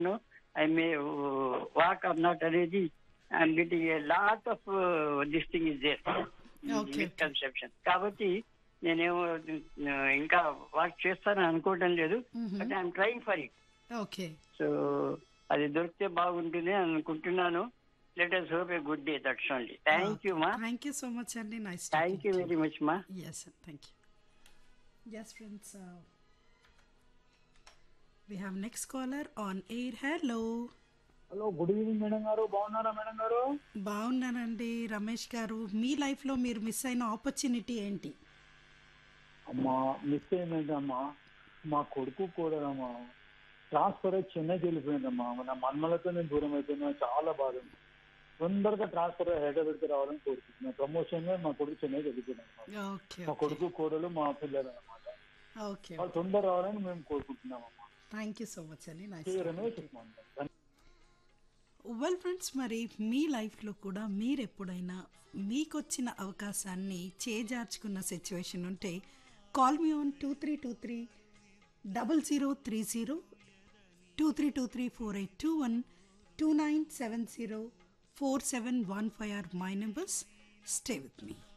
know, I may uh, walk or not అనేది I'm getting a lot of uh, this thing is there. Okay. Misconception. కాబట్టి నేనేమో uh, ఇంకా walk చేస్తానని అనుకోవడం లేదు but I'm trying for it okay so అది దొరికితే బాగుంటుంది అని అనుకుంటున్నాను let us hope a good day that's only thank you మా థ్యాంక్ యూ సో మచ్ అండి nice thank you very much మా Yes, sir. Thank you. Yes, friends. Uh, we have next caller on air. Hello. Hello good evening madam గారు బాగున్నారా madam గారు బాగున్నానండి రమేష్ గారు మీ లైఫ్లో మీరు మిస్ అయిన ఆపర్చునిటీ ఏంటి అమ్మా మిస్ అయిందంటమ్మా మా కొడుకు కూడా అమ్మా ట్రాన్స్ఫర్ అయ్యి చెన్నైకి వెళ్ళిపోయిందమ్మా నా మన్మలతో నేను దూరం అయిపోయినా చాలా బాధ ఉంది. తొందరగా ట్రాన్స్ఫర్ అయ్యి హైదరాబాద్కి రావాలని కోరుకుంటున్నాను ప్రమోషన్ గా మా కొడుకు చెన్నైకి వెళ్ళిపోయినాడు ఓకే మా కొడుకు కోడలు మా పిల్లలు అనమాట ఓకే వాళ్ళు తొందర రావాలని మేము కోరుకుంటున్నామమ్మా థ్యాంక్ యూ సో మచ్ అండి నైస్ తీవ్రమే చెప్తున్నాను వెల్ ఫ్రెండ్స్ మరి మీ లైఫ్లో కూడా మీరు ఎప్పుడైనా మీకు వచ్చిన అవకాశాన్ని చేజార్చుకున్న సిచ్యువేషన్ ఉంటే call me on two three two three double zero three zero two three two three four eight two one two nine seven zero four seven one five or my numbers stay with me